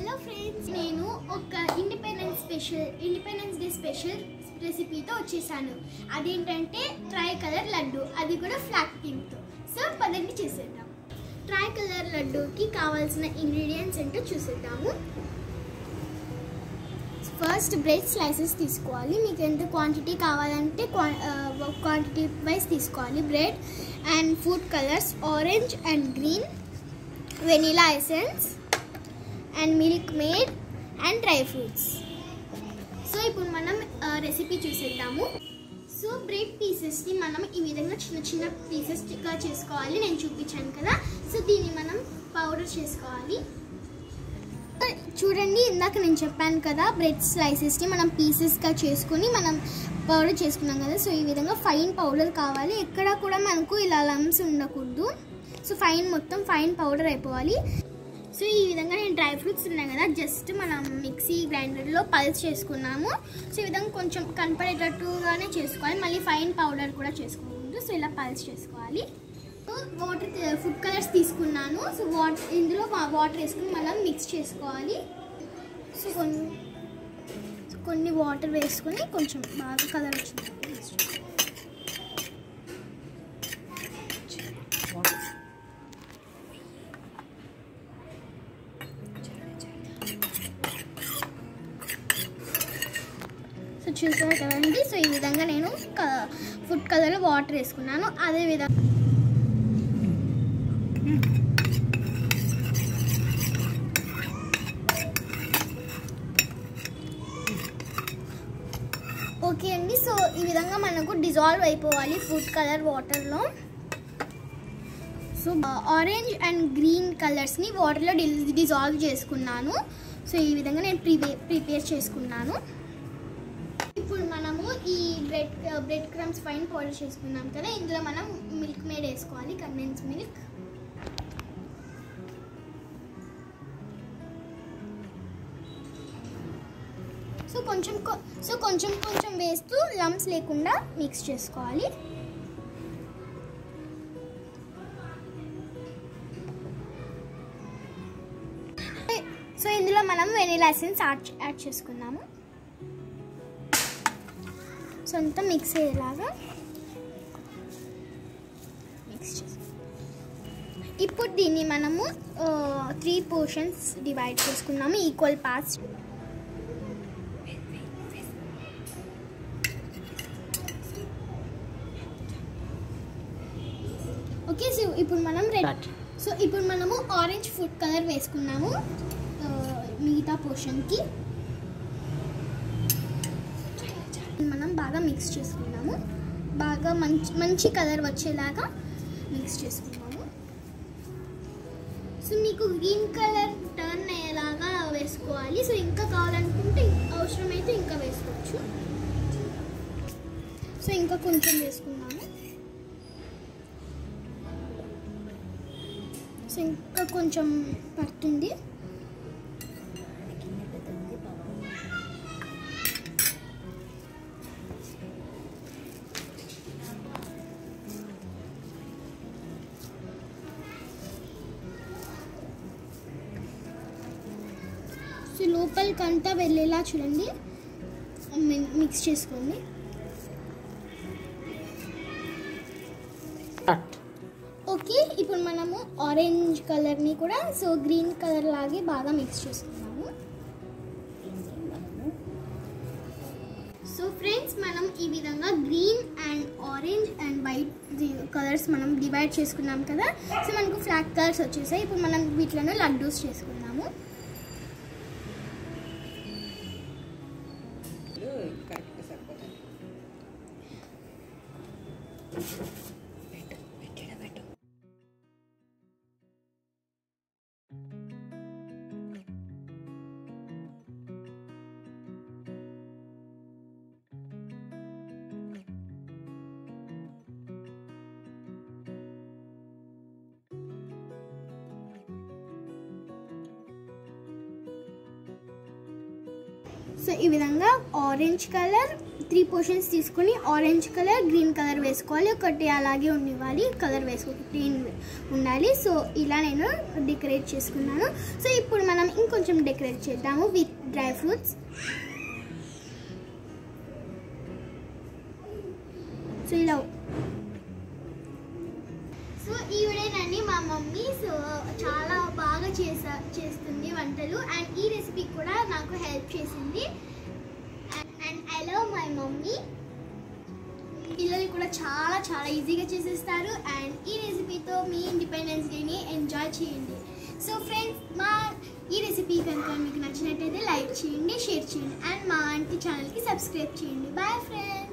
Hello friends నేను ఒక independence special independence day special రెసిపీతో వచ్చేసాను అదేంటంటే ట్రై కలర్ లడ్డు అది కూడా ఫ్లాక్ థీమ్తో సో పదండి చూసేద్దాం ట్రై కలర్ లడ్డూకి కావాల్సిన ఇంగ్రీడియంట్స్ ఏంటో చూసేద్దాము ఫస్ట్ బ్రెడ్ స్లైసెస్ తీసుకోవాలి మీకు ఎంత క్వాంటిటీ కావాలంటే క్వాంటిటీ వైజ్ తీసుకోవాలి bread and food colours orange and green vanilla essence and milk made and dry fruits so ఇప్పుడు మనం రెసిపీ చూసేద్దాము సో బ్రెడ్ పీసెస్ని మనం ఈ విధంగా చిన్న చిన్న పీసెస్గా చేసుకోవాలి నేను చూపించాను కదా సో దీన్ని మనం పౌడర్ చేసుకోవాలి చూడండి ఇందాక నేను చెప్పాను కదా బ్రెడ్ స్లైసెస్ని మనం పీసెస్గా చేసుకొని మనం పౌడర్ చేసుకున్నాం కదా సో ఈ విధంగా ఫైన్ పౌడర్ కావాలి ఎక్కడ కూడా మనకు ఇలా లమ్స్ ఉండకూడదు సో ఫైన్ మొత్తం ఫైన్ పౌడర్ అయిపోవాలి సో ఈ విధంగా నేను డ్రై ఫ్రూట్స్ ఉన్నాయి కదా జస్ట్ మనం మిక్సీ గ్రైండర్లో పల్స్ చేసుకున్నాము సో ఈ విధంగా కొంచెం కనపడేటట్టుగానే చేసుకోవాలి మళ్ళీ ఫైన్ పౌడర్ కూడా చేసుకోకూడదు సో ఇలా పల్స్ చేసుకోవాలి వాటర్ ఫుడ్ కలర్స్ తీసుకున్నాను సో వాటర్ ఇందులో వాటర్ వేసుకుని మనం మిక్స్ చేసుకోవాలి సో కొన్ని సో కొన్ని వాటర్ వేసుకొని కొంచెం బాగా కలర్ వచ్చింది mix చేసుకోవాలి. సో చూసారు కదండి సో ఈ విధంగా నేను ఫుడ్ కలర్ వాటర్ వేసుకున్నాను అదే విధంగా ఓకే అండి సో ఈ విధంగా మనకు డిజాల్వ్ అయిపోవాలి ఫుడ్ కలర్ వాటర్లో సో ఆరెంజ్ అండ్ గ్రీన్ కలర్స్ని వాటర్లో డిజాల్వ్ చేసుకున్నాను సో ఈ విధంగా నేను ప్రిపే ప్రిపేర్ చేసుకున్నాను ఇప్పుడు మనము ఈ bread bread crumbs fine powder చేసుకున్నాం కదా ఇందులో మనం మిల్క్ మేడ్ వేసుకోవాలి కండెన్స్ మిల్క్ సో కొంచెం కొ- సో కొంచెం కొంచెం వేస్తూ లమ్స్ లేకుండా మిక్స్ చేసుకోవాలి సో ఇందులో మనం వెనీలా ఎసెన్స్ యాడ్ యాడ్ చేసుకున్నాము సో అంతా మిక్స్ అయ్యేలాగా మిక్స్ చేసి ఇప్పుడు దీన్ని మనము త్రీ పోర్షన్స్ డివైడ్ చేసుకున్నాము ఈక్వల్ పార్ట్స్ ఓకే సో ఇప్పుడు మనం రెడ్ సో ఇప్పుడు మనము ఆరెంజ్ ఫుడ్ కలర్ వేసుకున్నాము ఆ, మిగతా పోర్షన్కి మనం బాగా మిక్స్ చేసుకున్నాము బాగా మంచి మంచి కలర్ వచ్చేలాగా మిక్స్ చేసుకున్నాము సో మీకు గ్రీన్ కలర్ టర్న్ అయ్యేలాగా వేసుకోవాలి సో ఇంకా కావాలనుకుంటే అవసరమైతే ఇంకా వేసుకోవచ్చు సో ఇంకా కొంచెం వేసుకున్నాము సో ఇంకా కొంచెం పడుతుంది సో లోపలికంతా వెళ్ళేలా చూడండి మి- మిక్స్ చేసుకోండి ఓకే ఇప్పుడు మనము ఆరెంజ్ కలర్ని కూడా సో గ్రీన్ కలర్ లాగే బాగా మిక్స్ చేసుకున్నాము సో ఫ్రెండ్స్ మనం ఈ విధంగా green and orange and white colours మనం డివైడ్ చేసుకున్నాం కదా సో మనకు ఫ్లాగ్ కలర్స్ వచ్చేసాయి ఇప్పుడు మనం వీటిలో లడ్డూస్ చేసుకున్నాము కరెక్ట్గా సరిపోతుంది పెట్టు పెట్టిన పెట్టు సో ఈ విధంగా ఆరెంజ్ కలర్ త్రీ పోర్షన్స్ తీసుకొని ఆరెంజ్ కలర్ గ్రీన్ కలర్ వేసుకోవాలి ఒకటి అలాగే ఉండివ్వాలి కలర్ వేసుకో గ్రీన్ ఉండాలి సో ఇలా నేను డెకరేట్ చేసుకున్నాను సో ఇప్పుడు మనం ఇంకొంచెం డెకరేట్ చేద్దాము విత్ డ్రై ఫ్రూట్స్ సో ఇలా సో ఈవిడేనండి మా మమ్మీ సో చాలా బాగా చేసా చేస్తుంది వంటలు అండ్ ఈ రెసిపీ కూడా నాకు హెల్ప్ చేసింది and I love my mummy పిల్లలు కూడా చాలా చాలా ఈజీగా చేసేస్తారు అండ్ ఈ రెసిపీతో మీ ఇండిపెండెన్స్ డేని ఎంజాయ్ చేయండి సో ఫ్రెండ్స్ మా ఈ రెసిపీ కనుక మీకు నచ్చినట్టయితే లైక్ చేయండి షేర్ చేయండి అండ్ మా ఆంటీ ఛానల్కి సబ్స్క్రైబ్ చేయండి బాయ్ ఫ్రెండ్స్